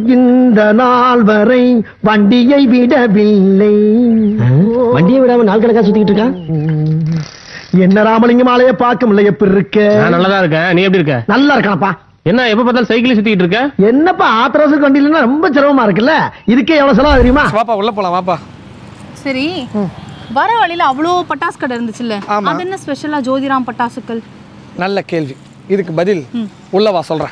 இந்த நாள் வரை வண்டியை விடவில்லை வண்டியை விடாம நாள் கணக்கா சுத்திக்கிட்டு இருக்கா என்ன ராமலிங்கம் ஆலைய பார்க்க முடியல எப்படி இருக்க நான் நல்லதா இருக்கேன் நீ எப்படி இருக்க நல்லா இருக்கானப்பா என்ன எப்ப பார்த்தாலும் சைக்கிள் சுத்திட்டு இருக்க என்னப்பா ஆத்திரவசம் வண்டியிலன்னா ரொம்ப சிரமமா இருக்குல்ல இதுக்கே எவ்வளவு செலவு தெரியுமா வாப்பா உள்ள போலாம் வாப்பா சரி வர வழியில அவ்வளோ பட்டாசு கடை இருந்துச்சுல்ல ஆமா. அது என்ன ஸ்பெஷலா ஜோதிராம் பட்டாசுக்கள் நல்ல கேள்வி இதுக்கு பதில் உள்ள வா சொல்றேன்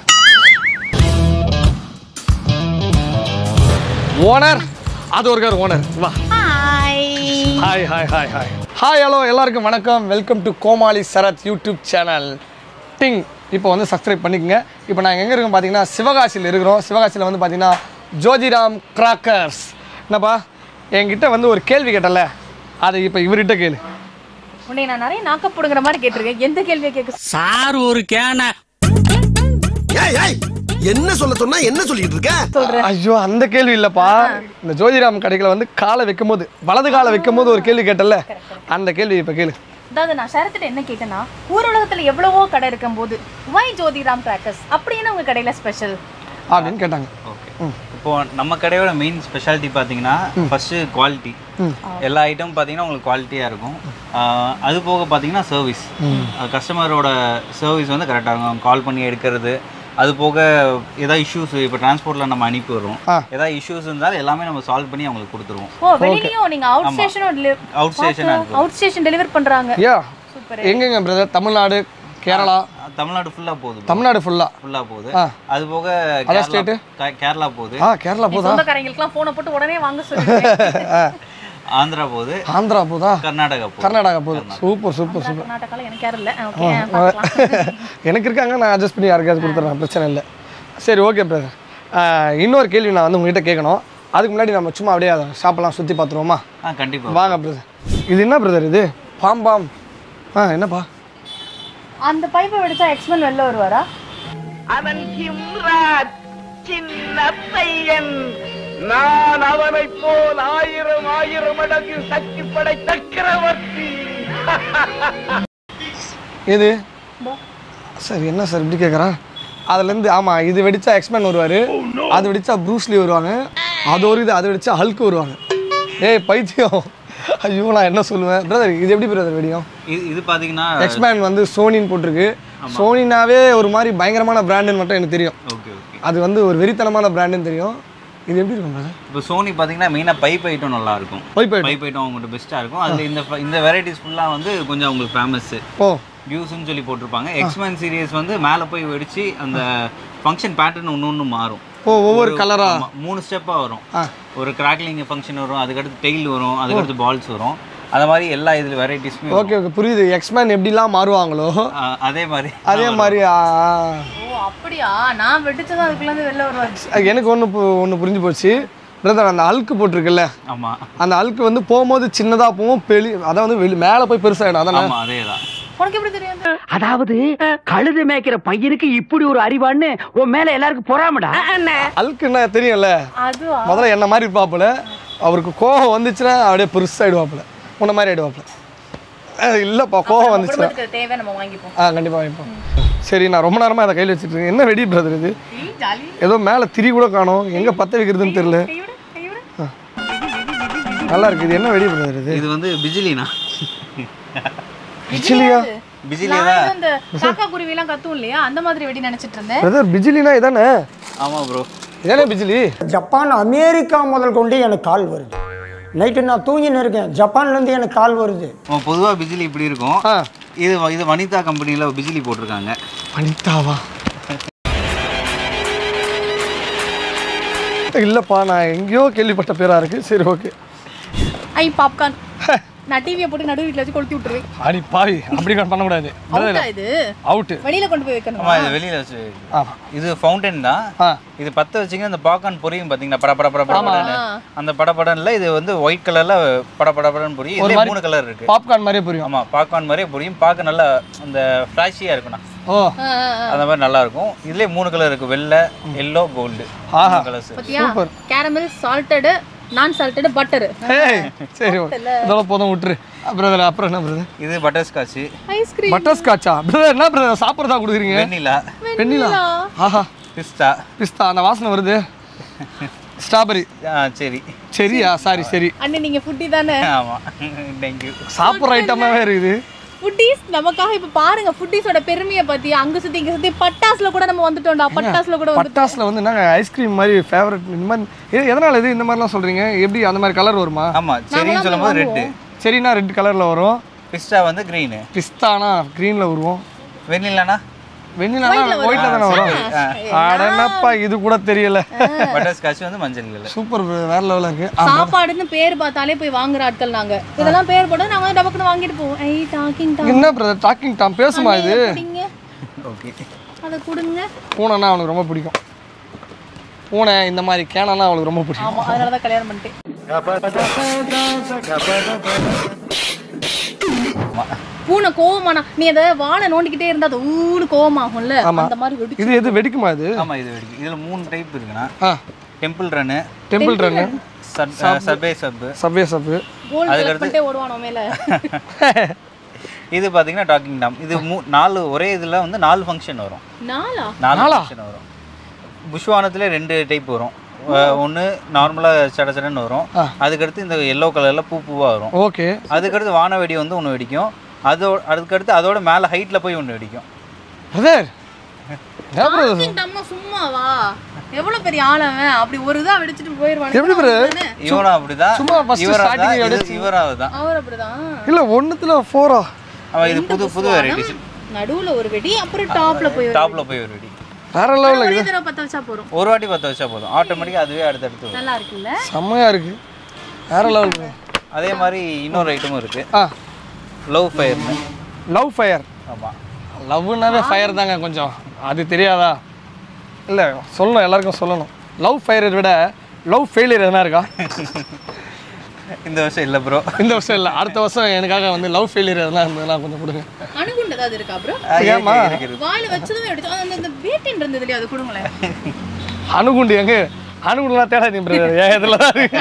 ஓனர் அது ஒரு ஓனர் வா hi hi hi hi hi hello எல்லாருக்கும் வணக்கம் welcome to Komali Sarath YouTube channel டிங் இப்போ வந்து சப்ஸ்கிரைப் பண்ணிக்கங்க இப்போ நாங்கள் எங்கே இருக்கோம் பார்த்தீங்கன்னா சிவகாசியில் இருக்கிறோம் சிவகாசியில் வந்து பார்த்தீங்கன்னா ஜோதிராம் கிராக்கர்ஸ் என்னப்பா என்கிட்ட வந்து ஒரு கேள்வி கேட்டல அதை இப்போ இவர்கிட்ட கேளு உன்னை நான் நிறைய நாக்கப்படுங்கிற மாதிரி கேட்டிருக்கேன் எந்த கேள்வியை கேட்க சார் ஒரு கேன ஏய் ஏய் என்ன சொல்ல சொன்னா என்ன சொல்லிட்டு இருக்க ஐயோ அந்த கேள்வி இல்லப்பா இந்த ஜோதிராம் கடைகளை வந்து காலை வைக்கும் போது வலது காலை வைக்கும் போது ஒரு கேள்வி கேட்டல அந்த கேள்வி இப்ப கேளு அதாவது நான் சரத்திட்ட என்ன கேட்டேன்னா ஊர் உலகத்துல எவ்வளவோ கடை இருக்கும்போது வை ஜோதிராம் கிராக்கர்ஸ் அப்படின்னு உங்க கடையில ஸ்பெஷல் அப்படின்னு கேட்டாங்க ஓகே இப்போ நம்ம கடையோட மெயின் ஸ்பெஷாலிட்டி பார்த்தீங்கன்னா ஃபர்ஸ்ட் குவாலிட்டி எல்லா ஐட்டம் பார்த்தீங்கன்னா உங்களுக்கு குவாலிட்டியாக இருக்கும் ஆஹ் அது போக பார்த்தீங்கன்னா சர்வீஸ் கஸ்டமரோட சர்வீஸ் வந்து கரெக்டாக இருக்கும் கால் பண்ணி எடுக்கிறது அது போக ஏதாவது இஷ்யூஸ் இப்போ டிரான்ஸ்போர்ட்டில் நம்ம அனுப்பி வரோம் ஆ. ஏதாவது இஷ்யூஸ் இருந்தாலும் எல்லாமே நம்ம சால்வ் பண்ணி அவங்களுக்கு கொடுத்துருவோம் ஓ வெளியிலயும் நீங்க அவுட் ஸ்டேஷனும் Out station அனுப்புறோம். அவுட் ஸ்டேஷன் டெலிவர் பண்றாங்க யா எங்கெங்க பிரதர் தமிழ்நாடு கேரளா தமிழ்நாடு ஃபுல்லாக போகுது தமிழ்நாடு ஃபுல்லா ஃபுல்லாக போகுது ஆ. அது போக Other கேரளா state? கே- கேரளா போகுது ஆ கேரளா நீ போதா சொந்தக்காரங்களுக்குலாம் போனை போட்டு உடனே வாங்க சொல்லுங்க ஆந்திரா போகுது ஆந்திரா போதா கர்நாடகா போகுது கர்நாடகா போகுது சூப்பர் சூப்பர் சூப்பர் கர்நாடகால எனக்கு யாரும் இல்ல ஓகே பார்க்கலாம் எனக்கு இருக்காங்க நான் அட்ஜஸ்ட் பண்ணி யாருக்காவது கொடுத்துட்றேன் பிரச்சனை இல்லை சரி ஓகே பிரதர் இன்னொரு கேள்வி நான் வந்து உங்ககிட்ட கேட்கணும் அதுக்கு முன்னாடி நம்ம சும்மா அப்படியே அதை ஷாப்பெல்லாம் சுற்றி பார்த்துருவோமா ஆ கண்டிப்பாக வாங்க பிரதர் இது என்ன பிரதர் இது பாம் பாம் ஆ என்னப்பா அந்த பைப்பை வெடிச்சா எக்ஸ்மன் வெளில வருவாரா அவன் ஹிம்ராஜ் சின்ன பையன் நான் அவனைப் போல் ஆயிரம் ஆயிரம் மடங்கு சக்தி படை சக்கரவர்த்தி எது சார் என்ன சார் இப்படி கேட்குறான் அதுலேருந்து ஆமாம் இது வெடிச்சா எக்ஸ்மேன் வருவார் அது வெடிச்சா ப்ரூஸ்லி வருவாங்க அது ஒரு இது அது வெடிச்சா ஹல்க் வருவாங்க ஏய் பைத்தியம் ஐயோ நான் என்ன சொல்லுவேன் பிரதர் இது எப்படி பிரதர் வெடியும் இது இது பார்த்தீங்கன்னா எக்ஸ்மேன் வந்து சோனின்னு போட்டிருக்கு சோனினாவே ஒரு மாதிரி பயங்கரமான பிராண்டுன்னு மட்டும் எனக்கு தெரியும் ஓகே ஓகே அது வந்து ஒரு வெறித்தனமான பிராண்டுன்னு தெரியும் இது எப்படி இருக்கும் பிரதர் இப்போ சோனி பார்த்தீங்கன்னா மெயினாக பைப் ஐட்டம் நல்லா இருக்கும் Pipe item. பைப் ஐட்டம் அவங்கள்ட்ட பெஸ்ட்டாக இருக்கும் அதில் இந்த ஃப- இந்த வெரைட்டிஸ் ஃபுல்லாக வந்து கொஞ்சம் அவங்களுக்கு ஃபேமஸ்ஸு ஓ டியூஸ்னு சொல்லி போட்டிருப்பாங்க எக்ஸ்மேன் சீரியஸ் வந்து மேலே போய் வெடிச்சு அந்த ஃபங்க்ஷன் பேட்டர்ன் ஒன்று ஒன்று மாறும் ஓ ஒவ்வொரு கலரா ஆமா, மூணு ஸ்டெப்பாக வரும் ஆ. ஒரு கிராக்லிங் ஃபங்க்ஷன் வரும் அதுக்கடுத்து டெய்ல் வரும் அதுக்கடுத்து பால்ஸ் வரும் அந்த மாதிரி எல்லா இதில் வெரைட்டிஸுமே ஓகே ஓகே புரியுது எக்ஸ்மேன் எப்படிலாம் மாறுவாங்களோ அதே மாதிரி அதே மாதிரி ஆ, ஓ அப்படியா நான் வெடிச்சதும் அதுக்குள்ள இருந்து வெளில வருவாரு ஆ. எனக்கு ஒன்று ஒன்று புரிஞ்சு போச்சு பிரதர் அந்த அழுக்கு போட்டிருக்குல்ல ஆமாம் அந்த அழுக்கு வந்து போகும்போது சின்னதாக போகும் பெளி அதான் வந்து வெளி மேலே போய் பெருசாகிடும் அதானே ஆமாம் அதே தான் உனக்கு எப்படி தெரியும் அதாவது கழுது மேய்க்கிற பையனுக்கு இப்படி ஒரு அறிவான்னு உன் மேல எல்லாருக்கும் பொறாமடா அழுக்குன்னா தெரியும்ல அதுவா முதல்ல என்ன மாதிரி இருப்பாப்புல அவருக்கு கோவம் வந்துச்சுன்னா அப்படியே பெருசாகிடுவாப்புல உன்ன மாதிரி ஆயிடுவாப்புல அஹ் இல்லைப்பா கோவம் வந்துச்சுன்னா குடும்பத்துக்கு தேவை நம்ம வாங்கிப்போம் ஆ கண்டிப்பாக வாங்கிப்போம் சரி நான் ரொம்ப நேரமாக அதை கையில் வச்சுட்டு இருக்கேன் என்ன வெடி பிரதர் இது ஜாலி ஏதோ மேலே திரி கூட காணோம் எங்கே பற்ற வைக்கிறதுன்னு தெரியல கைவிட கைவிட நல்லா இருக்கு இது என்ன வெடி பிரதர் இது இது வந்து பிஜிலினா பிஜிலியா பிஜிலி நான் தான் வந்து இந்த காக்கா குருவி எல்லாம் கத்தும் இல்லையா அந்த மாதிரி வெடி நினைச்சிட்டு இருந்தேன் பிரதர் பிஜிலினா இதானே ஆமாம் ப்ரோ இதானே பிஜிலி ஜப்பான் அமெரிக்கா முதல் கொண்டு எனக்கு கால் வருது நைட்டு நான் தூங்கின்னு இருக்கேன் ஜப்பான்லேருந்து எனக்கு கால் வருது பொதுவாக பிஜிலி இப்படி இருக்கும் ஆ இது இது வனிதா கம்பெனியில் பிஜிலி போட்டிருக்காங்க அனிதாவா இல்லைப்பா நான் எங்கேயோ கேள்விப்பட்ட பேரா இருக்கு சரி ஓகே ஐ பாப்கார்ன் நான் டிவியை போட்டு நடு வீட்டில் வச்சு கொளுத்தி விட்டுருவேன் அடி பாவி அப்படி பண்ணக்கூடாது அவுட்டா இது அவுட்டு வெளியில கொண்டு போய் வைக்கணும் ஆமாம் இது வெளியில் வச்சு ஆ இது ஃபவுண்டன் தான் ஆ இது பத்த வச்சிங்க அந்த பாக்கான் பொரியும் பார்த்தீங்கன்னா பட பட பட படன்னு அந்த படபடன்ல இது வந்து ஒயிட் கலர்ல பட பட படன்னு பொரியும் ஒரு இதுலேயே மாதிரி மூணு கலர் இருக்கு பாப்கார்ன் மாதிரியே புரியும் ஆமா பாப்கார்ன் மாதிரியே பொரியும் பார்க்க நல்லா அந்த ஃப்ளாஷியாக இருக்குண்ணா ஓ அந்த மாதிரி நல்லா இருக்கும் இதுலேயே மூணு கலர் இருக்கு வெள்ளை எல்லோ கோல்டு ஆஹா. கலர்ஸ் பத்தியா கேரமல் சால்ட்டடு நான் சால்ட்டடு பட்டர் ஏய் சரி ஓகே இதெல்லாம் போதும் விட்டுரு பிரதர் அப்புறம் என்ன பிரதர் இது பட்டர் ஸ்காட்ச் ஐஸ்கிரீம் பட்டர் ஸ்காட்சா பிரதர் என்ன பிரதர் சாப்பிட்றதா கொடுக்குறீங்க வெண்ணிலா வெண்ணிலா ஆஹா பிஸ்தா பிஸ்தா அந்த வாசனை வருது ஸ்ட்ராபெரி ஆ சரி சரியா சாரி சரி அண்ணன் நீங்க ஃபுட்டி தானே ஆமாம் தேங்க்யூ சாப்பிட்ற ஐட்டமாவே இருக்குது ஃபுட்டீஸ் நமக்காக இப்ப பாருங்க ஃபுட்டீஸோட பெருமையை பத்தி அங்க சுத்தி இங்க சுத்தி பட்டாசுல கூட நம்ம வந்துட்டோம்டா பட்டாசுல கூட வந்து பட்டாசுல வந்து நாங்கள் ஐஸ்கிரீம் மாதிரி ஃபேவரட் இந்த மாதிரி எ- எதனால இது இந்த மாதிரிலாம் சொல்றீங்க எப்படி அந்த மாதிரி கலர் வருமா ஆமாம் சரின்னு சொல்லும்போது ரெட்டு சரினா ரெட் கலர்ல வரும் பிஸ்டா வந்து க்ரீனு பிஸ்தானா க்ரீன்ல வருவோம் வெண்ணிலானா வெண்ணிலானா ஒயிட்ல தானே வரும் அடனப்பா இது கூட தெரியல பட்டர் ஸ்காட்ச் வந்து மஞ்சள் கலர் சூப்பர் வேற லெவலில் இருக்கு ஆ, சாப்பாடுன்னு பேர் பார்த்தாலே போய் வாங்குற ஆட்கள் நாங்க இதெல்லாம் பேர் போட்டு நாங்க வந்து டபக்குன்னு வாங்கிட்டு போவோம் ஐ டாக்கிங் டாக் என்ன பிரதர் டாக்கிங் டாம் பேசுமா இது குடிங்க ஓகே அதை கொடுங்க பூனைனா அவனுக்கு ரொம்ப பிடிக்கும் பூனை இந்த மாதிரி கேனனா அவளுக்கு ரொம்ப பிடிக்கும் ஆமா அதனால தான் கல்யாணம் பண்ணிட்டேன் பூனை கோவமானா நீ அதை வாழை நோண்டிக்கிட்டே இருந்தா அது ஊனு கோவமாகும்ல ஆமா. அந்த மாதிரி வெடிச்சு இது எது வெடிக்குமா இது ஆமாம் இது வெடிக்கும் இதில் மூணு டைப் இருக்குண்ணா ஆ டெம்பிள் ரன்னு டெம்பிள் ரன்னு சபே சப்பு சப்வே சப்பு கோல்டு அதுக்கு கலெக்ட் பண்ணிட்டே ஓடுவானோ மேல இது பார்த்தீங்கன்னா டாக்கிங் டாம் இது மூ நாலு ஒரே இதில் வந்து நாலு ஃபங்க்ஷன் வரும் நாளா நாலு ஃபங்க்ஷன் வரும் புஷ்வானத்துல ரெண்டு டைப் வரும் ஒன்று நார்மலாக சட சடன்னு வரும் அதுக்கடுத்து இந்த எல்லோ கலரில் பூ பூவாக வரும் ஓகே அதுக்கடுத்து வானவெடி வந்து ஒன்று வெடிக்கும் அதோட அதுக்கடுத்து அதோட மேலே ஹைட்டில் போய் ஒன்று வெடிக்கும் பிரதர் ஏன் பிரதர் டாக்கிங் டம்மா சும்மாவா எவ்வளவு பெரிய ஆள் அவன் அப்படி ஒரு இதா வெடிச்சிட்டு போயிருவானு எப்படி பிரதர் இவனும் அப்படிதான் சும்மா first இவரா starting தான் எப்படி இது இவராக தான் அவர் அப்படிதான் இல்ல ஒண்ணுத்துல ஃபோரா அவன் இது புது புது வெரைட்டிஸ் நடுவுல ஒரு வெடி அப்புறம் டாப்ல போய் ஒரு டாப்பில் போய் ஒரு வெடி வேற லெவலில் ஒரே தடவை பத்த வச்சா போறோம் ஒரு வாட்டி பற்ற வச்சா போதும் ஆட்டோமேட்டிக்காக அதுவே அடுத்தடுத்து வரும் நல்லா இருக்குல்ல செம்மையா இருக்கு வேற லெவல் அதே மாதிரி இன்னொரு ஐட்டமும் இருக்குது ஆ லவ் ஃபயர்னு லவ் ஃபயர் ஆமாம் லவ்னாவே ஃபயர் தாங்க கொஞ்சம் அது தெரியாதா இல்லை சொல்லணும் எல்லாருக்கும் சொல்லணும் லவ் ஃபயரை விட லவ் ஃபெயிலியர் எதனா இருக்கா இந்த வருஷம் இல்லை ப்ரோ இந்த வருஷம் இல்லை அடுத்த வருஷம் எனக்காக வந்து லவ் ஃபெயிலியர் எதனா இருந்ததுன்னா கொஞ்சம் கொடுங்க அணுகுண்டு ஏதாவது இருக்கா ப்ரோ ஏம்மா? வாயில வச்சதும் எடுத்து அந்த அந்த வேட்டின் இருந்தது இல்லையா அது கொடுங்களேன் அணுகுண்டு எங்க அணுகுண்டுலாம் தேடாதீங்க பிரதர் ஏன் இதில் தான் இருக்கு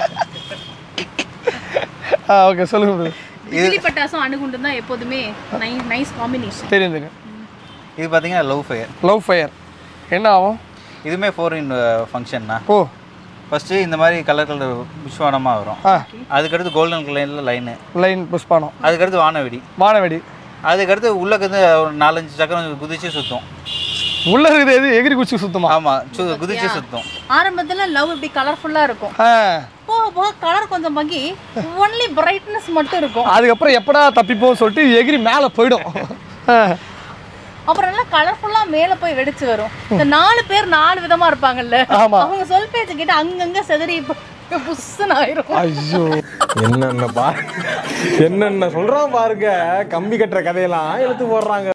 ஆ ஓகே சொல்லுங்க பிரதர் பிஜிலி பட்டாசும் அணுகுண்டும் தான் எப்போதுமே நைஸ் காம்பினேஷன் தெரியும் தெரியும் இது பார்த்தீங்கன்னா லவ் ஃபயர் லவ் ஃபயர் என்ன ஆகும் இதுவுமே ஃபோர் இன் ஃபங்க்ஷன்னா ஓ ஃபஸ்ட்டு இந்த மாதிரி கலர் கலர் புஷ்வானமாக வரும் ஆ அதுக்கடுத்து கோல்டன் கலரில் லைனு லைன் புஷ்பானம் அதுக்கடுத்து வானவெடி வானவெடி அதுக்கடுத்து உள்ளக்கு வந்து ஒரு நாலஞ்சு சக்கரம் குதிச்சு சுற்றும் உள்ள இருக்குது எது எகிரி குச்சி சுத்தமா ஆமாம் சு குதிச்சு சுற்றும் ஆரம்பத்துல லவ் இப்படி கலர்ஃபுல்லா இருக்கும் ஆ போக போக கலர் கொஞ்சம் மங்கி ஒன்லி பிரைட்னஸ் மட்டும் இருக்கும் அதுக்கப்புறம் எப்படா தப்பிப்போம் சொல்லிட்டு எகிரி மேலே போயிடும் ஆ. அப்புறம் நல்லா கலர்ஃபுல்லா மேல போய் வெடிச்சு வரும் இந்த நாலு பேர் நாலு விதமா இருப்பாங்கல்ல ஆமா. அவங்க சொல் பேச்சு கேட்டு அங்கங்க செதறி புஷ்ஷுன்னு ஆயிரும் ஐயோ என்னென்ன பா என்னென்ன சொல்றான் பாருங்க கம்பி கட்டுற கதையெல்லாம் இழுத்து போடுறாங்க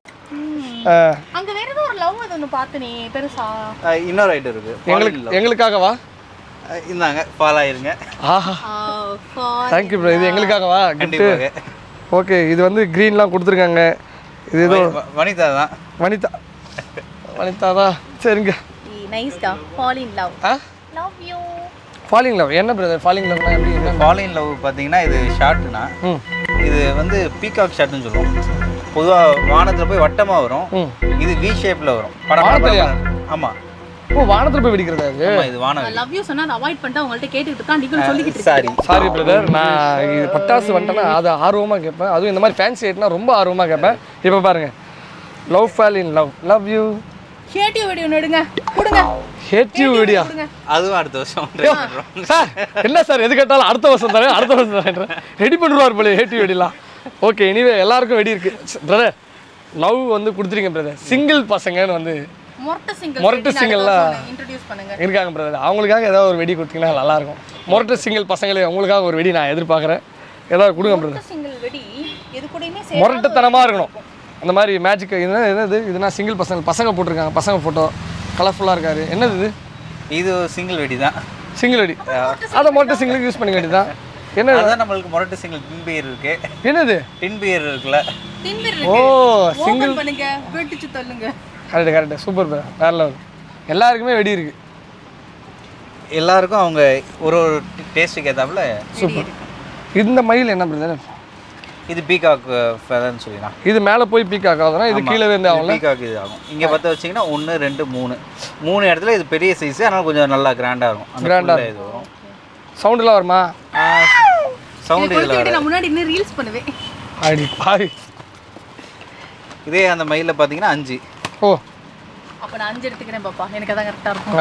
ஆ. அங்க வேற ஏதோ ஒரு லவ் அது ஒண்ணு பார்த்தனே பெருசா இன்னொரு ஐட்டம் இருக்குது எங்களுக்கு எங்களுக்காகவா இந்தாங்க ஃபால் ஆயிருங்க ஆஹா ஆ, for- தேங்க்யூ ப்ரோ இது எங்களுக்காகவா கிஃப்ட்டு கண்டிப்பாக ஓகே இது வந்து க்ரீன்லாம் கொடுத்துருக்காங்க இது ஏதோ வ- வனிதா தான் வனிதா வனிதாதா சரிங்க நைஸ் டா ஃபால் இன் லவ் ஆ லவ் யூ ஃபாலிங் லவ் என்ன பிரதர் ஃபாலிங் லவ்னா எப்படி என்ன ஃபால் இன் லவ் பார்த்தீங்கன்னா இது ஷார்ட்னா ம் இது வந்து பீகாக் ஷார்ட்னு சொல்லுவோம் பொதுவாக வானத்தில் போய் வட்டமாக வரும் ம் இது வி ஷேப்பில் வரும் படம் வானத்துலயா? ஆமாம் ஓ வானத்தில் போய் வெடிக்கிறதா அது ஆமாம் இது வானவெளி லவ் யூ சொன்னா அதை அவாய்ட் பண்ணிட்டு அவங்கள்ட்ட கேட்டுக்கிட்டு இருக்கா நீங்களும் சொல்லிக்கிட்டு சாரி சாரி பிரதர் நான் இது பட்டாசு வந்துட்டேன்னா அதை ஆர்வமாக கேட்பேன் அதுவும் இந்த மாதிரி ஃபேன்சி ஐட்னா ரொம்ப ஆர்வமாக கேட்பேன் இப்போ பாருங்க love fall in love love you ஹேட்டிவ் வீடியோ எடுங்க கொடுங்க ஹேட் யூ வீடியா கொடுங்க அதுவும் அடுத்த வருஷம் try பண்றோம். சார் என்ன சார் எது கேட்டாலும் அடுத்த வருஷம் தரேன் அடுத்த வருஷம் தரேன் ரெடி பண்ணுவார் போல ஹேட்டி வெடிலாம் ஓகே எனிவே எல்லாருக்கும் வெடி இருக்கு பிரதர் லவ் வந்து கொடுத்துருங்க பிரதர் சிங்கிள் பசங்கன்னு வந்து மொரட்ட சிங்கிள் மொரட்டு சிங்கிள்லாம் இன்ட்ரோடியூஸ் பண்ணுங்க இருக்காங்க பிரதர் அவங்களுக்காக ஏதாவது ஒரு வெடி கொடுத்தீங்கன்னா நல்லா இருக்கும் மொரட்டு சிங்கிள் பசங்களே உங்களுக்காக ஒரு வெடி நான் எதிர்பார்க்குறேன் ஏதாவது கொடுங்க பிரதர் சிங்கிள் வெடி எது கூடயுமே முரட்டுத்தனமாக இருக்கணும் அந்த மாதிரி மேஜிக் என்ன என்னது இதுனா சிங்கிள் பசங்க பசங்க போட்டிருக்காங்க பசங்க ஃபோட்டோ கலர்ஃபுல்லாக இருக்காரு என்னது இது இது சிங்கிள் வெடி தான் சிங்கிள் வெடி அதை மொரட்டு சிங்கிளுக்கு யூஸ் பண்ணிக்க வேண்டியதான் என்ன அதான் நம்மளுக்கு மொரட்டு சிங்கிள் டின் பியர் இருக்கு என்னது டின் பியர் இருக்குல்ல தின்பிர் ஓ இருக்கு சிங்கிள் ஓபன் பண்ணுங்க வெட்டிச்சு தள்ளுங்க கரெக்ட் கரெக்ட் சூப்பர் வேற லெவல் எல்லாருக்குமே வெடி இருக்கு எல்லாருக்கும் அவங்க ஒரு ஒரு டேஸ்ட்டுக்கு ஏத்தாப்புல சூப்பர் இந்த மயில் என்ன பிரதர் இது பீகாக் ஃபெதர்னு சொல்லிடலாம் இது மேலே போய் பீக் ஆகாதுன்னா இது கீழே இருந்து ஆகும்ல பீகாக் இது ஆகும் இங்கே பற்ற வச்சிங்கன்னா ஒன்று ரெண்டு மூணு மூணு இடத்துல இது பெரிய சைஸ் அதனால கொஞ்சம் நல்லா கிராண்டாக இருக்கும் அந்த Grand ஆ full இது வரும் சவுண்டெலாம் வருமா சவுண்ட் இதில் கொடுத்துக்கிட்டு வராது நான் முன்னாடி இன்னும் ரீல்ஸ் பண்ணுவேன் அடி பாய் இதே அந்த மயிலில் பார்த்தீங்கன்னா அஞ்சு ஓ அப்ப நான் அஞ்சு எடுத்துக்கிறேன் பாப்பா எனக்கு அதான் கரெக்டா இருக்கும் ஆ.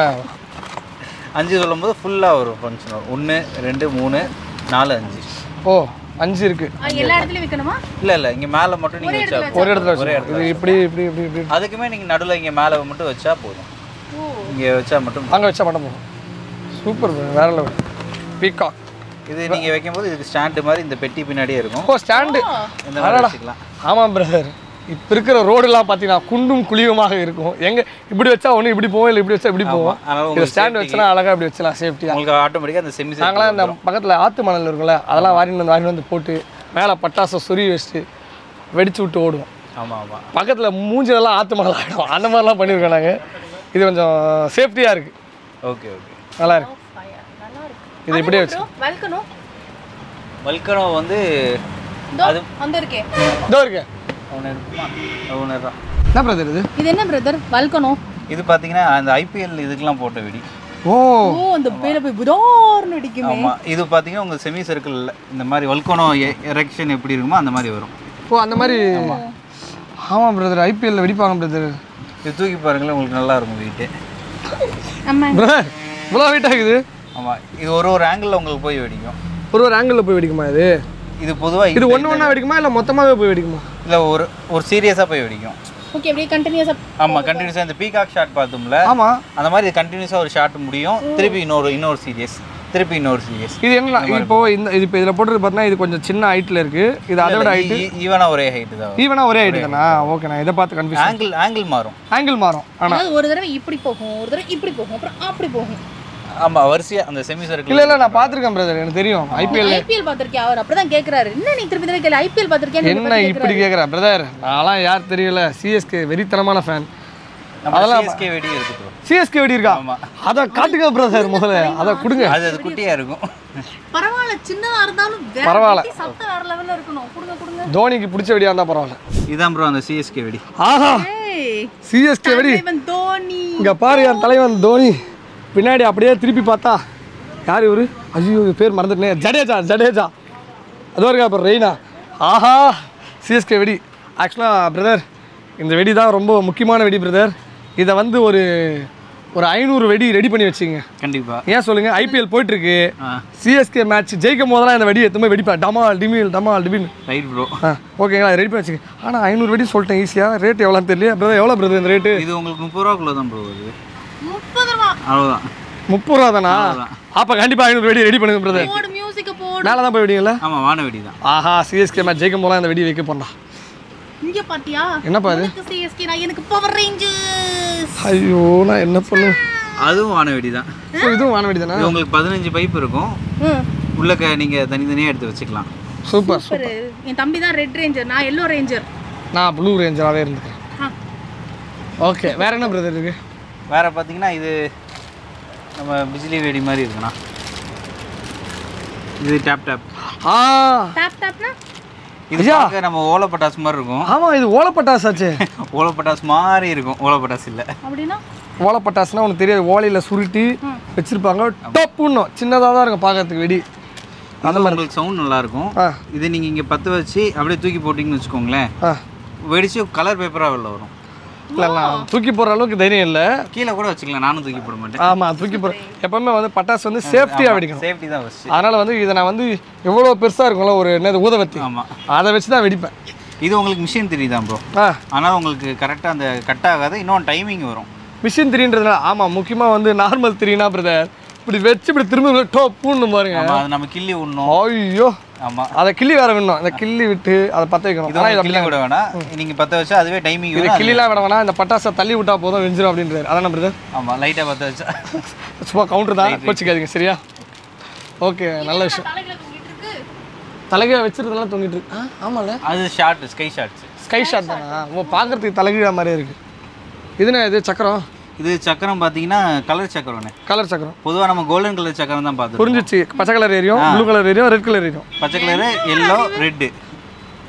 அஞ்சு சொல்லும்போது ஃபுல்லாக ஒரு ஃபங்க்ஷன் வரும் ஒன்று ரெண்டு மூணு நாலு அஞ்சு ஓ அஞ்சு இருக்கு ஆ, எல்லா இடத்துலயும் வைக்கணுமா இல்லை இல்லை இங்கே மேலே மட்டும் நீங்கள் வச்சா போதும். ஒரு இடத்துல ஒரே வச்சு இது இப்படி இப்படி இப்படி இப்படி அதுக்குமே நீங்கள் நடுவில் இங்கே மேலே மட்டும் வச்சா போதும் இங்கே வச்சா மட்டும் அங்கே வச்சா மட்டும் போதும் சூப்பர் வேற லெவல் பீகாக் இது நீங்கள் வைக்கும்போது இதுக்கு ஸ்டாண்டு மாதிரி இந்த பெட்டி பின்னாடியே இருக்கும் ஓ ஸ்டாண்டு இந்த மாதிரி வச்சுக்கலாம் ஆமாம் பிரதர் இப்போ இருக்கிற ரோடெல்லாம் பார்த்தீங்கன்னா குண்டும் குழிவுமாக இருக்கும் எங்க இப்படி வச்சா ஒன்று இப்படி போவோம் இல்லை இப்படி வச்சா இப்படி போவோம் அதனால இது உங்களுக்கு ஸ்டாண்ட் வச்சுனா அழகாக இப்படி வச்சலாம் சேஃப்டியாக உங்களுக்கு ஆட்டோமேட்டிக்காக அந்த செமி நாங்களாம் இந்த பக்கத்தில் ஆற்று மணல் இருக்கும்ல அதெல்லாம் வாரின்னு வந்து வாரின்னு வந்து போட்டு மேலே பட்டாசை சொருவி வச்சுட்டு வெடிச்சு விட்டு ஓடுவோம் ஆமாம் ஆமாம் பக்கத்தில் மூஞ்சிலெல்லாம் ஆற்று மணல் ஆகிடும் அந்த மாதிரிலாம் பண்ணியிருக்கோம் நாங்கள் இது கொஞ்சம் சேஃப்டியாக இருக்குது ஓகே ஓகே நல்லா இருக்கு இது இப்படியே வச்சு வல்கணும் வல்கனோ வந்து அது அந்த இருக்கே இதோ இருக்கு ஒன்று இருக்குமா ஒன்று தான் என்ன பிரதர் இது இது என்ன பிரதர் வல்கணும் இது பார்த்தீங்கன்னா அந்த ஐபிஎல் இதுக்கெல்லாம் போட்ட வெடி ஓ ஓ அந்த பேரை போய் புதார்னு அடிக்குமே ஆமாம் இது பார்த்தீங்கன்னா உங்கள் செமி சர்க்கிள் இந்த மாதிரி வல்கனோ எரெக்ஷன் எப்படி இருக்குமோ அந்த மாதிரி வரும் ஓ அந்த மாதிரி ஆமாம் பிரதர் ஐபிஎல்ல வெடிப்பாங்க பிரதர் இது தூக்கி பாருங்களேன் உங்களுக்கு நல்லா இருக்கும் வெயிட்டு ஆமா பிரதர் இவ்வளோ வெயிட் ஆகுது ஆமாம் இது ஒரு ஒரு ஆங்கிளில் உங்களுக்கு போய் வெடிக்கும் ஒரு ஒரு ஆங்கிளில் போய் வெடிக்குமா இது இது பொதுவாக இது ஒன்று ஒன்றா வெடிக்குமா இல்லை மொத்தமாகவே போய் வெடிக்குமா இல்லை ஒரு ஒரு சீரியஸாக போய் வெடிக்கும் ஓகே அப்படியே கண்டினியூஸா ஆமாம் கண்டினியூஸாக இந்த பீகாக் ஷாட் பார்த்தோம்ல ஆமாம் அந்த மாதிரி கண்டினியூஸாக ஒரு ஷாட் முடியும் திருப்பி இன்னொரு இன்னொரு சீரியஸ் திருப்பி இன்னொரு சீரியஸ் இது என்ன இப்போ இந்த இது இப்போ இதில் போட்டுருக்கு பார்த்தீங்கன்னா இது கொஞ்சம் சின்ன ஹைட்டில் இருக்குது இது அதை விட ஹைட்டு ஈவனாக ஒரே ஹைட்டு தான் ஈவனா ஒரே ஹைட்டு தானா ஓகே நான் இதை பார்த்து கன்ஃபியூஸ் ஆங்கிள் ஆங்கிள் மாறும் ஆங்கிள் மாறும் ஆனால் அதாவது ஒரு தடவை இப்படி போகும் ஒரு தடவை இப்படி போகும் அப்புறம் அப்படி போகும் ஆமாம் வரிசையாக அந்த செமி சர்க்கிள் இல்லை இல்லை நான் பார்த்துருக்கேன் பிரதர் எனக்கு தெரியும் ஐபிஎல் ஐபிஎல் பாத்திருக்கேன் அவர் அப்படிதான் கேக்குறாரு என்ன நீ திருப்பி திருப்பி கேளு ஐபிஎல் பாத்திருக்கேன் என்ன இப்படி கேட்குற பிரதர் நான்லாம் யார் தெரியல சிஎஸ்கே வெறித்தனமான ஃபேன் நம்ம அதெல்லாம் சிஎஸ்கே வெடி இருக்கு bro. சிஎஸ்கே வெடி இருக்கா ஆமா. அதை காட்டுங்க பிரதர் முதல்ல அதை கொடுங்க அது அது குட்டியாக இருக்கும் பரவாயில்ல சின்னதா இருந்தாலும் வேற பரவாயில்ல. கட்டி சத்தம் வேற லெவல்ல இருக்கணும் கொடுங்க கொடுங்க தோனிக்கு பிடிச்ச வெடியாக இருந்தால் பரவாயில்ல இதான் ப்ரோ அந்த சிஎஸ்கே வெடி ஆஹா ஏய் சிஎஸ்கே வெடி தலைவன் தோனி இங்க பாரு என் தலைவன் தோனி பின்னாடி அப்படியே திருப்பி பார்த்தா யார் இவரு ஐயோ இவர் பேர் மறந்துட்டேன் ஜடேஜா ஜடேஜா அதோ இருக்கா அப்புறம் ரெய்னா ஆஹா சிஎஸ்கே வெடி ஆக்சுவலாக பிரதர் இந்த வெடி தான் ரொம்ப முக்கியமான வெடி பிரதர் இதை வந்து ஒரு ஒரு ஐநூறு வெடி ரெடி பண்ணி வச்சுங்க கண்டிப்பாக ஏன் சொல்லுங்க ஐபிஎல் போயிட்டு இருக்கு ஆ சிஎஸ்கே மேட்ச் ஜெயிக்கும் போதெல்லாம் இந்த வெடி எத்துமே வெடிப்பேன் டமால் டிமில் டமால் டிமில் ரைட் ப்ரோ ஆ ஓகேங்களா ரெடி பண்ணி வச்சுங்க ஆனால் ஐநூறு வெடி சொல்லிட்டேன் ஈஸியாக ரேட் எவ்வளோன்னு தெரியல பிரதர் எவ்வளோ பிரதர் இந்த ரேட்டு இது உங்களுக்கு முப்பது ரூபாக்குள்ள தான் ப்ரோ வருது முப்பது ரூபா அவ்வளோதான் முப்பது ரூபா தானா அவ்வளவுதான். அப்போ கண்டிப்பாக ஐநூறு வெடி ரெடி பண்ணுங்க பிரதர் போடு மியூசிக்க போடு மேலே தான் போய் வெடிங்களா ஆமாம் வான வெடி தான் ஆஹா சிஎஸ்கே மேட்ச் ஜெயிக்கும் போலாம் இந்த வெடி வைக்க போறா இங்க பாத்தியா என்னப்பா இது எனக்கு சிஎஸ்கே நான் எனக்கு பவர் ரேஞ்சர்ஸ் ஐயோ நான் என்ன பண்ணு அதுவும் வான வெடி தான் ஓ, இதுவும் வான வெடி தானே இது உங்களுக்கு பதினஞ்சு பைப் இருக்கும் உள்ளக்க நீங்கள் தனித்தனியாக எடுத்து வச்சுக்கலாம் சூப்பர் சூப்பர் என் தம்பி தான் ரெட் ரேஞ்சர் நான் எல்லோ ரேஞ்சர் நான் ப்ளூ ரேஞ்சராகவே இருந்துக்கிறேன் ஓகே வேற என்ன பிரதர் இருக்கு வேற பார்த்தீங்கன்னா இது நம்ம பிஜிலி வெடி மாதிரி இருக்குண்ணா இது டேப் டேப் ஆ டாப் டாப்னா இது ஐயா. பார்க்க நம்ம ஓலை பட்டாசு மாதிரி இருக்கும் ஆமாம் இது ஓலப்பட்டாசாச்சே ஓலை பட்டாசு மாதிரி இருக்கும் ஓலை பட்டாசு இல்லை அப்படின்னா ஓலப்பட்டாசுனா உனக்கு தெரியாது ஓலையில் சுருட்டி வச்சிருப்பாங்க டப்புன்னும் சின்னதாக தான் இருக்கும் பார்க்கறதுக்கு வெடி அந்த மாதிரி உங்களுக்கு சவுண்ட் நல்லா இருக்கும் ஆ. இது நீங்கள் இங்கே பற்ற வச்சு அப்படியே தூக்கி போட்டிங்கன்னு வச்சுக்கோங்களேன் ஆ வெடிச்சு கலர் பேப்பராக வெளில வரும் இல்லை நான் தூக்கி போடுற அளவுக்கு தைரியம் இல்லை கீழே கூட வச்சுக்கலாம் நானும் தூக்கி போட மாட்டேன் ஆமாம் தூக்கி போடுற எப்பவுமே வந்து பட்டாசு வந்து சேஃப்டியாக வெடிக்கணும் சேஃப்டி தான் ஃபஸ்ட்டு அதனால் வந்து இதை நான் வந்து எவ்வளோ பெருசாக இருக்கும்ல ஒரு என்னது ஊதவத்தி ஆமாம் அதை வச்சு தான் வெடிப்பேன் இது உங்களுக்கு மிஷின் தெரியுதான் ப்ரோ ஆ ஆனால் உங்களுக்கு கரெக்டாக அந்த கட் ஆகாது இன்னொன்று டைமிங் வரும் மிஷின் திரின்றதுனால ஆமாம் முக்கியமாக வந்து நார்மல் திரினா பிரதர் இப்படி வச்சு இப்படி திரும்ப டோ பூன்னு பாருங்க ஆமாம் அது நம்ம கிள்ளி விடணும் ஐயோ ஆமாம் அதை கிள்ளி வேற வேணும் அதை கிள்ளி விட்டு அதை பற்ற வைக்கணும் இது ஆனால் இது உங்களுக்கு கிள்ளி அப்படிலாம் விட வேணாம் நீங்கள் பற்ற வச்சா அதுவே டைமிங் இது வரும் கிள்ளிலாம் விட வேணாம் இந்த பட்டாசை தள்ளி விட்டா போதும் வெஞ்சிரும் அப்படின்றாரு அதான பிரதர் ஆமாம் லைட்டாக பற்ற வச்சா சும்மா கவுண்டர் தான் கோச்சிக்காதீங்க சரியா ஓகே நல்ல விஷயம் தலைகீழ வச்சிருந்தெல்லாம் தொங்கிட்டு இருக்கு ஆ ஆமாம்ல அது short sky shorts sky shot தானா ஓ பார்க்கறதுக்கு தலைகீழ மாதிரியே இருக்கு இதுனா இது சக்கரம் இது சக்கரம் பார்த்தீங்கன்னா கலர் சக்கரம்னு கலர் சக்கரம் பொதுவாக நம்ம கோல்டன் கலர் சக்கரம் தான் பார்த்துருக்கோம் புரிஞ்சிச்சு பச்சை கலர் ஏரியும் ப்ளூ கலர் ஏரியும் ரெட் கலர் ஏரியும் பச்சை colour yellow red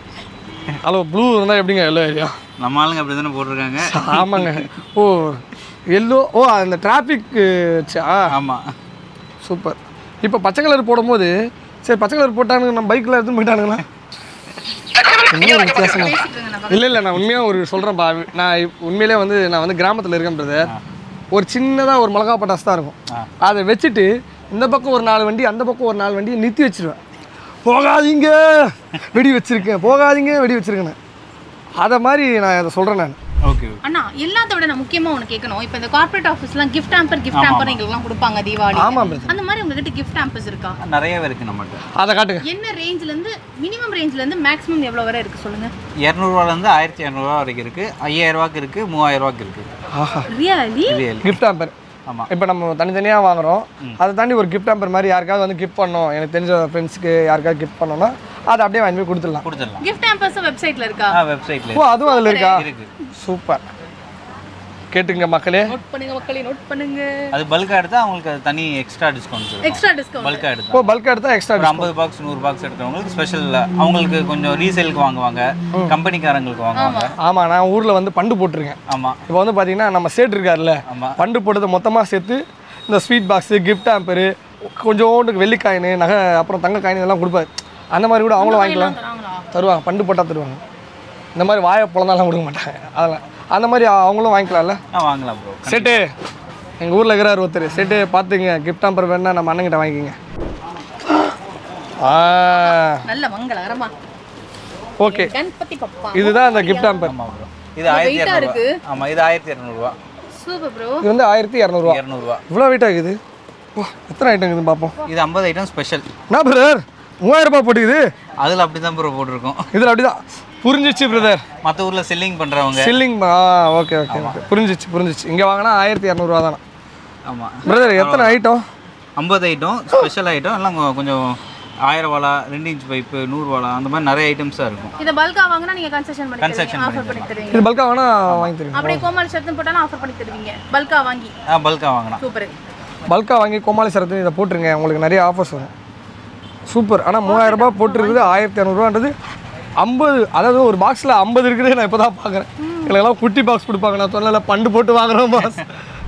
hello blue இருந்தால் எப்படிங்க எல்லோ ஏரியா நம்ம ஆளுங்க அப்படி தானே போட்டிருக்காங்க ஆமாங்க ஓ எல்லோ ஓ அந்த டிராஃபிக் ஆமா சூப்பர் இப்போ பச்சை கலர் போடும்போது சரி பச்சை கலர் போட்டானுங்க நம்ம பைக்கில் எடுத்துன்னு போயிட்டானுங்களா இன்னும் வித்தியாசமா இல்லை இல்லை நான் உண்மையாக ஒரு சொல்கிறேன்ப்பா நான் இப்- உண்மையிலே வந்து நான் வந்து கிராமத்தில் இருக்கேன் பிரதர் ஒரு சின்னதாக ஒரு மிளகா பட்டாசு தான் இருக்கும் அதை வச்சுட்டு இந்த பக்கம் ஒரு நாலு வண்டி அந்த பக்கம் ஒரு நாலு வண்டியை நிறுத்தி வச்சிருவேன் போகாதீங்க வெடி வச்சிருக்கேன் போகாதீங்க வெடி வச்சிருக்கேன்னு அதை மாதிரி நான் அதை சொல்கிறேன் நான் ஓகே அண்ணா எல்லாத்த விட நான் முக்கியமா ஒன்று கேட்கணும் இப்போ இந்த கார்ப்பரேட் ஆஃபீஸ்லாம் கிஃப்ட் ஆம்பர் கிஃப்ட் ஆம்பர் எங்களுக்குலாம் கொடுப்பாங்க தீபாவளி ஆமா brother. அந்த மாதிரி உங்ககிட்ட கிஃப்ட் ஆம்பர்ஸ் இருக்கா நிறையவே இருக்கு நம்மகிட்ட அதை காட்டுங்க என்ன ரேஞ்சில இருந்து மினிமம் ரேஞ்சில இருந்து மேக்ஸிமம் எவ்வளவு வரை இருக்கு சொல்லுங்க இரநூறுவாலேருந்து ஆயிரத்தி இரநூறுவா வரைக்கும் இருக்கு ஐயாயிரம் ரூபாய்க்கு இருக்கு மூவாயிரம் ரூபாய்க்கு இருக்கு ஆஹா ரியலி ரியல் கிஃப்ட் ஆம்பர் ஆமா இப்போ நம்ம தனித்தனியாக வாங்குறோம் அதை தாண்டி ஒரு கிஃப்ட் ஆம்பர் மாதிரி யாருக்காவது வந்து கிஃப்ட் பண்ணோம் எனக்கு தெரிஞ்ச ஃப்ரெண்ட்ஸ்க்கு யாருக்காவது கிஃப்ட் பண்ணோம்னா அதை அப்படியே வாங்கி போய் கொடுத்துடலாம் கொடுத்துடலாம் கிஃப்ட் ஆம்பர்ஸ் வெப்சைட்ல இருக்கா ஆ வெப்சைட்ல ஓ அதுவும் அதில் இருக்கா இருக்கு சூப்பர் கேட்டுங்க மக்களே நோட் பண்ணுங்க மக்களே நோட் பண்ணுங்க அது பல்கா எடுத்தா அவங்களுக்கு அது தனி எக்ஸ்ட்ரா டிஸ்கவுண்ட்ஸ் இருக்கும் எக்ஸ்ட்ரா டிஸ்கவுண்ட் பல்கா ஓ எடுத்தா பல்க் எடுத்தால் எக்ஸ்ட்ரா ஒரு ஐம்பது பாக்ஸ் நூறு பாக்ஸ் எடுக்கிறவங்களுக்கு ஸ்பெஷல் அவங்களுக்கு கொஞ்சம் ரீசேலுக்கு வாங்குவாங்க கம்பெனிக்காரங்களுக்கு வாங்குவாங்க ஆமாம் நான் ஊரில் வந்து பண்டு போட்டிருக்கேன் ஆமா இப்போ வந்து பார்த்தீங்கன்னா நம்ம சேட் இருக்கார்ல ஆமா பண்டு போட்டதை மொத்தமாக சேர்த்து இந்த ஸ்வீட் பாக்ஸு கிஃப்ட் ஆம்பரு கொஞ்சோண்டு வெள்ளி காயின் நகை அப்புறம் தங்க காயின் இதெல்லாம் கொடுப்பாரு அந்த மாதிரி கூட அவங்களும் வாங்கிக்கலாம் தராங்களா தருவாங்க பண்டு போட்டால் தருவாங்க இந்த மாதிரி வாயை பிறந்தாலாம் கொடுக்க மாட்டாங்க அதெல்லாம் அந்த மாதிரி அவங்களும் வாங்கிக்கலாம்ல ஆ வாங்கலாம் ப்ரோ செட்டு எங்கள் ஊரில் இருக்கிறார் ஒருத்தர் செட்டு பார்த்துங்க கிஃப்ட் ஆம்பர் வேணா நம்ம அண்ணங்கிட்ட வாங்கிக்கோங்க ஆ நல்ல மங்களகரமா ஓகே கணபதி பப்பா இதுதான் அந்த கிஃப்ட் ஆம்பர் ஆமா ப்ரோ இது ஆயிரத்தி weight-ஆ இருக்கு. இரநூறுவா ஆமா இது ஆயிரத்தி இரநூறுவா சூப்பர் ப்ரோ இது வந்து ஆயிரத்தி இரநூறுவா இரநூறுவா இவ்வளோ வெயிட் ஆகுது ஓ எத்தனை ஐட்டம் இருக்குது பார்ப்போம் இது ஐம்பது ஐட்டம் ஸ்பெஷல் என்ன பிரதர் மூவாயிரம் ரூபாய் போட்டுக்குது அதில் அப்படி தான் ப்ரோ போட்டிருக்கோம் இதில் அப்படிதான் புரிஞ்சிச்சு பிரதர் மற்ற ஊரில் செல்லிங் பண்ணுறவங்க சில்லிங் ஆ ஓகே ஓகே ஓகே புரிஞ்சிச்சு புரிஞ்சிச்சு இங்கே வாங்கினா ஆயிரத்தி இரநூறுவா தானே ஆமாம் பிரதர் எத்தனை ஐட்டம் ஐம்பது ஐட்டம் ஸ்பெஷல் ஐட்டம் எல்லாம் கொ- கொஞ்சம் ஆயிரம் வாழா ரெண்டு இன்ச் பைப்பு நூறு வாழா அந்த மாதிரி நிறைய ஐட்டம்ஸாக இருக்கும் இத பல்கா வாங்குனா நீங்க கன்செஷன் பண்ணி Concession தருவீங்க ஆஃபர் பண்ணி பண்ணி தருவீங்க இது பல்கா வேணா வாங்கி தருவீங்க அப்படியே கோமாளி சத்தம் போட்டாலும் ஆஃபர் பண்ணி தருவீங்க பல்கா வாங்கி ஆ பல்காக வாங்கினா சூப்பர் பல்கா வாங்கி கோமாளி சரத்து இதை போட்டுருங்க உங்களுக்கு நிறைய ஆஃபர்ஸ் வரும் சூப்பர் ஆனால் மூவாயிரம் ரூபாய் போட்டுருக்குது ஆயிரத்தி இரநூறுவான்றது ஐம்பது அதாவது ஒரு பாக்ஸில் ஐம்பது இருக்குது நான் இப்போ தான் பார்க்குறேன் எனக்கெல்லாம் குட்டி பாக்ஸ் கொடுப்பாங்க நான் சொன்னல பண்டு போட்டு வாங்குறோம் பாஸ்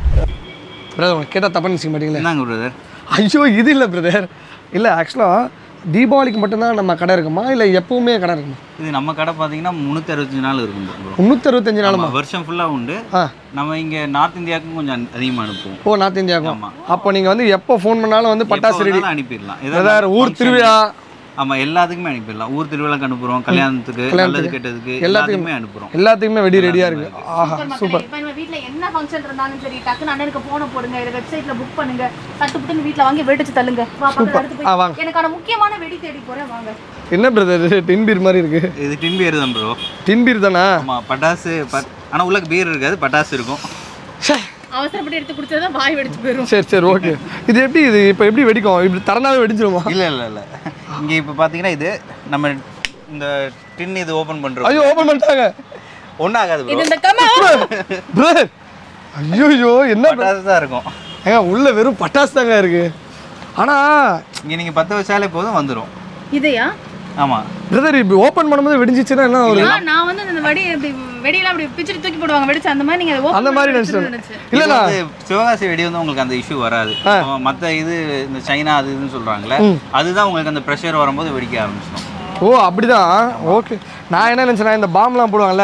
பிரதர் உனக்கு கேட்டால் தப்பாக நினச்சிக்க மாட்டீங்களே என்னங்க பிரதர் ஐயோ இது இல்லை பிரதர் இல்லை ஆக்சுவலாக தீபாவளிக்கு மட்டும்தான் நம்ம கடை இருக்குமா இல்லை எப்பவுமே கடை இருக்குமா இது நம்ம கடை பார்த்தீங்கன்னா முந்நூற்றி அறுபத்தஞ்சு நாள் இருக்கும் bro. முந்நூற்றி அறுபத்தஞ்சு நாளுமா ஆமா, வருஷம் ஃபுல்லாக உண்டு ஆ நம்ம இங்கே நார்த் இந்தியாவுக்கும் கொஞ்சம் அதிகமாக அனுப்புவோம் ஓ நார்த் இந்தியாவுக்கும் ஆமா. அப்போ நீங்கள் வந்து எப்போ ஃபோன் பண்ணாலும் வந்து பட்டாசு எப்போ ரெடி வேணாலும் அனுப்பிடலாம் பிரதர் ஊர் திருவிழா ஆமாம் எல்லாத்துக்குமே அனுப்பிடலாம் ஊர் திருவிழாக்கு அனுப்புகிறோம் கல்யாணத்துக்கு நல்லது கெட்டதுக்கு எல்லாத்துக்குமே அனுப்புகிறோம் எல்லாத்துக்குமே வெடி ரெடியாக இருக்கு ஆஹா சூப்பர் இப்போ நம்ம வீட்ல என்ன ஃபங்க்ஷன் இருந்தாலும் சரி டக்குன்னு அண்ணனுக்கு போன போடுங்க இதை வெப்சைட்ல புக் பண்ணுங்க தட்டு புட்டுன்னு வீட்ல வாங்கி வெடிச்சு தள்ளுங்க வா பக்கத்துல எடுத்து ஆ, போய் வாங்க. எனக்கான முக்கியமான வெடி தேடி போறேன் வாங்க என்ன பிரதர் டின் பீர் மாதிரி இருக்கு இது டின் பியர் தான் ப்ரோ டின் பீர் தானா ஆமாம் பட்டாசு பட் ஆனால் உள்ள பீர் இருக்காது பட்டாசு இருக்கும் ச்சே. அவசரப்பட்டு எடுத்து குடிச்சதா வாய் வெடிச்சு போயிரும் சரி சரி ஓகே இது எப்படி இது இப்போ எப்படி வெடிக்கும் இப்படி திறந்தாவே வெடிச்சிருமா இல்லை இல்லை இல்லை இங்கே இப்போ பார்த்தீங்கன்னா இது நம்ம இந்த டின் இது ஓப்பன் பண்ணுறோம் ஐயோ ஓப்பன் பண்ணிட்டாங்க ஒன்றும் ஆகாது இது ப்ரோ இந்த கமா பிரதர் ஐயோ ஐயோ என்ன bro? பட்டாசு தான் இருக்கும் ஏங்க உள்ள வெறும் பட்டாசு தாங்க இருக்கு ஆனா இங்கே நீங்கள் பற்ற வச்சாலே போதும் வந்துடும் இதையா ஆமாம் பிரதர் இப்படி ஓப்பன் பண்ணும்போது வெடிஞ்சிச்சுன்னா என்ன ஒரு ஆ, நான் வந்து அந்த வெடி இப்படி வெடியெல்லாம் அப்படி பிச்சுட்டு தூக்கி போடுவாங்க வெடிச்சு அந்த மாதிரி நீங்க அதை open அந்த மாதிரி பண்ணி நினைச்சிட்டேன் நினைச்சேன் இல்லைண்ணா சிவகாசி வெடி வந்து உங்களுக்கு அந்த இஷ்யூ வராது மற்ற இது இந்த சைனா அது இதுன்னு சொல்கிறாங்களே அதுதான் உங்களுக்கு அந்த ப்ரெஷர் வரும்போது வெடிக்க ஆரம்பிச்சிடும் ஓ அப்படிதான் ஓகே நான் என்ன நினச்சேன்னா இந்த பாம்லாம் போடுவாங்கல்ல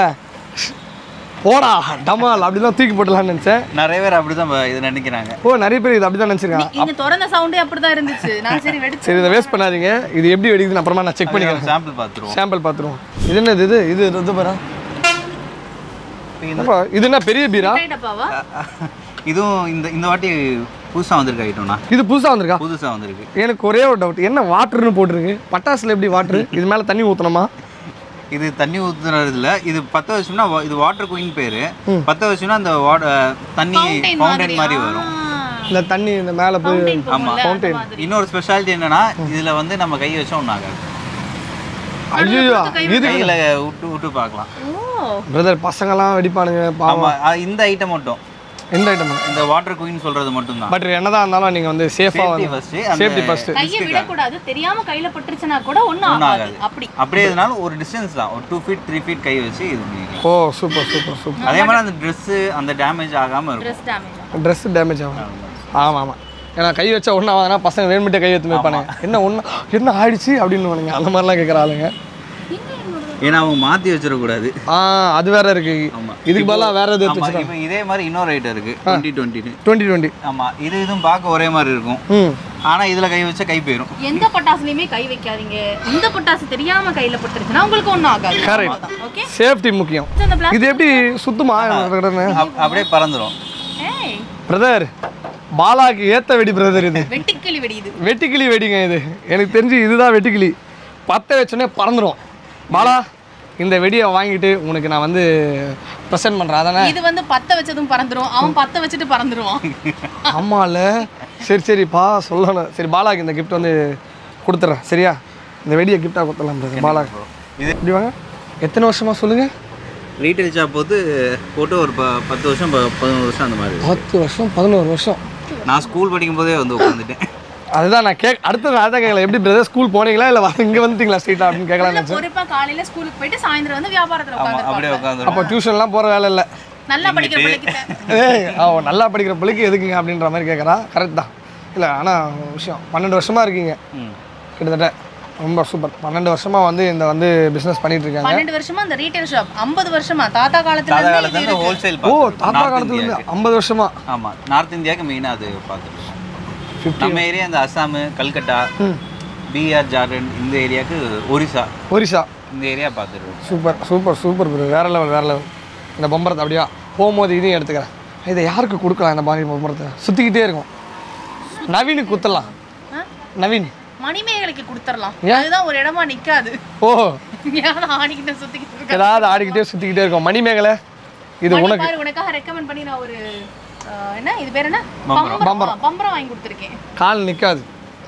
போடா டமால் அப்படிலாம் தூக்கி போட்டலாம்னு நினச்சேன் நிறைய பேர் அப்படி தான் இது நினைக்கிறாங்க ஓ நிறைய பேர் இது அப்படிதான் நினச்சிருக்காங்க நீங்க திறந்த சவுண்டே அப்படிதான் இருந்துச்சு நான் சரி வெடிச்சு சரி இதை வேஸ்ட் பண்ணாதீங்க இது எப்படி வெடிக்குதுன்னு அப்புறமா நான் செக் பண்ணிக்கிறேன் சாம்பிள் பார்த்துருவோம் சாம்பிள் பார்த்துருவோம் இது என்னது இது இது இது பாரா அப்பா, இது என்ன பெரிய பீரா டப்பாவா இதுவும் இந்த இந்த வாட்டி புதுசாக வந்திருக்க ஐட்டம்ண்ணா இது புதுசாக வந்திருக்கா புதுசாக வந்திருக்கு எனக்கு ஒரே ஒரு டவுட் என்ன வாட்டர்னு போட்டிருக்கு பட்டாசுல எப்படி வாட்டர் இது மேலே தண்ணி ஊற்றணுமா இது தண்ணி ஊத்துறது இல்ல இது பத்த வச்சோம்னா வா- இது வாட்டர் குயின் பேரு பத்த வச்சோம்னா அந்த வாட்டர் தண்ணி Fountain ஃபவுண்டன் மாதிரி வரும் இந்த தண்ணி இந்த மேலே போய் ஆமா ஃபவுண்டைன் இன்னொரு ஸ்பெஷாலிட்டி என்னன்னா இதுல வந்து நம்ம கை வச்சா ஒன்றும் ஆகாது ஐயோ இது கையில விட்டு விட்டு பார்க்கலாம் ஓ பிரதர் பசங்கலாம் வெடிப்பானுங்க பாவம் ஆமா அ- இந்த ஐட்டம் மட்டும் எந்த ஐட்டம் இந்த வாட்டர் குயின் சொல்றது மட்டும்தான் பட் என்னதான் இருந்தாலும் நீங்கள் வந்து சேஃபாக சேஃப்டி வந்து ஃபர்ஸ்ட் அந்த சேஃப்டி ஃபர்ஸ்ட் கையை விடக்கூடாது தெரியாம கையில பட்டுருச்சுன்னா கூட ஒண்ணும் ஒன்றும் ஆகாது ஆகாது அப்படி அப்படியே இருந்தாலும் ஒரு டிஸ்டன்ஸ் தான் ஒரு டூ ஃபீட் த்ரீ ஃபீட் கை வச்சு இது பண்ணிக்கலாம் ஓ சூப்பர் சூப்பர் சூப்பர் அதே மாதிரி அந்த ட்ரெஸ்ஸு அந்த டேமேஜ் ஆகாம இருக்கும் ட்ரெஸ் டேமேஜ் ட்ரெஸ் டேமேஜ் ஆகும் ஆமாம் ஆமாம் ஏன்னா கை வச்சா ஒன்றும் ஆகாதுன்னா பசங்க வேணுமிட்டே கை எடுத்து வைப்பானுங்க என்ன ஒன்று என்ன ஆயிடுச்சு அப்படின்னு அந்த மாதிரிலாம் கேட்குற ஆளுங்க ஏன்னா அவங்க மாத்தி வச்சிடக்கூடாது ஆ அது வேற இருக்கு ஆமா இதுக்கு பதிலாக வேற எது எடுத்து ஆமா, வச்சுருக்காங்க இப்போ இதே மாதிரி இன்னொரு ஐட்டம் இருக்கு டுவெண்ட்டி டுவெண்ட்டி டுவெண்ட்டி டுவெண்ட்டி ஆமா இது இதுவும் பார்க்க ஒரே மாதிரி இருக்கும் ம் ஆனா இதுல கை வச்சா கை போயிடும் எந்த பட்டாசுலயுமே கை வைக்காதீங்க இந்த பட்டாசு தெரியாம கையில பட்டுருச்சுன்னா உங்களுக்கு ஒண்ணும் ஆகாது கரெக்ட் ஓகே சேஃப்டி முக்கியம் இந்த பிளாஸ்டிக் இது எப்படி சுத்துமா அப்- அப்படியே பறந்துரும் ஏய் பிரதர் பாலாக்கு ஏத்த வெடி பிரதர் இது வெட்டிக்கிளி வெடியுது வெட்டிக்கிளி வெடிங்க இது எனக்கு தெரிஞ்சு இதுதான் வெட்டிக்கிளி பத்த வச்சோடனே பறந்துடும் பாலா இந்த வெடியை வாங்கிட்டு உனக்கு நான் வந்து ப்ரெசென்ட் பண்ணுறேன் அதானே இது வந்து பத்த வச்சதும் பறந்துரும் அவன் பத்த வச்சுட்டு பறந்துருவான் ஆமால சரி சரிப்பா சொல்லணும் சரி பாலாக்கு இந்த கிஃப்ட் வந்து கொடுத்துட்றேன் சரியா இந்த வெடியை கிஃப்டாக கொடுத்துடலாம் brother, பாலாக்கு இது இப்படி வாங்க எத்தனை வருஷமா சொல்லுங்க ரீட்டைல் ஷாப் போட்டு போட்டு ஒரு ப பத்து வருஷம் ப- பதினோரு வருஷம் அந்த மாதிரி இருக்கு. பத்து வருஷம் பதினோரு வருஷம் நான் ஸ்கூல் படிக்கும் போதே வந்து உட்காந்துட்டேன் அதுதான் நான் கேக் அடுத்து நான் அதான் கேட்கல எப்படி பிரதர் ஸ்கூல் போனீங்களா இல்லை இங்கே வந்துட்டீங்களா ஸ்ட்ரீட்டா அப்படின்னு கேட்கலாம் நல்ல நினச்சேன் பொறுப்பா காலையில ஸ்கூலுக்கு போயிட்டு சாயந்தரம் வந்து வியாபாரத்துல ஆமா அப்படியே உட்காந்துருப்பாங்க அப்போ உட்காந்துரும் டியூஷன்லாம் போகிற வேலை இல்லை நல்லா படிக்கிற பிள்ளைக்கு ஏய் அவன் நல்லா படிக்கிற பிள்ளைக்கு எதுக்குங்க அப்படின்ற மாதிரி கேட்குறா கரெக்ட் தான் இல்லை ஆனால் ஒரு விஷயம் பன்னெண்டு வருஷமா இருக்கீங்க கிட்டத்தட்ட ரொம்ப சூப்பர் பன்னெண்டு வருஷமா வந்து இந்த வந்து பிஸ்னஸ் பண்ணிட்டு இருக்காங்க பன்னெண்டு வருஷமா அந்த ரீட்டைல் ஷாப் ஐம்பது வருஷமா தாத்தா காலத்துல தாத்தா இருந்து காலத்துல இது இருந்து இருக்கு. ஹோல்சேல் ஓ தாத்தா காலத்துல இருந்து ஐம்பது வருஷமா ஆமா நார்த் இந்தியாவுக்கு மெயினா அது பார்த்துருக்கோம் நம்ம ஏரியா இந்த அஸ்ஸாமு கல்கட்டா பீகார் ஜார்க்கண்ட் இந்த ஏரியாவுக்கு ஒரிசா ஒரிசா இந்த ஏரியா பார்த்துருக்கோம் சூப்பர் சூப்பர் சூப்பர் ப்ரோ வேற லெவல் வேற லெவல் இந்த பொம்பரத்தை அப்படியா போகும்போது இதையும் எடுத்துக்கிறேன் இதை யாருக்கு கொடுக்கலாம் இந்த மாதிரி பொம்பரத்தை சுற்றிக்கிட்டே இருக்கும் நவீனுக்கு குத்தலாம் ஆ? நவீன் மணிமேகலைக்கு கொடுத்துடலாம் ஏன்? அதுதான் ஒரு இடமா நிக்காது ஓ ஏன் ஆடிக்கிட்டு சுத்திக்கிட்டு இருக்க ஏதாவது ஆடிக்கிட்டே சுற்றிக்கிட்டே இருக்கும் மணிமேகலை இது மணி உனக்கு பாரு, உனக்காக ரெக்கமெண்ட் பண்ணி நான் ஒரு அஹ், என்ன இது பேர் என்ன பம்பரம். பம்பரம் ஆ, பம்பரம் வாங்கி கொடுத்துருக்கேன் கால் நிற்காது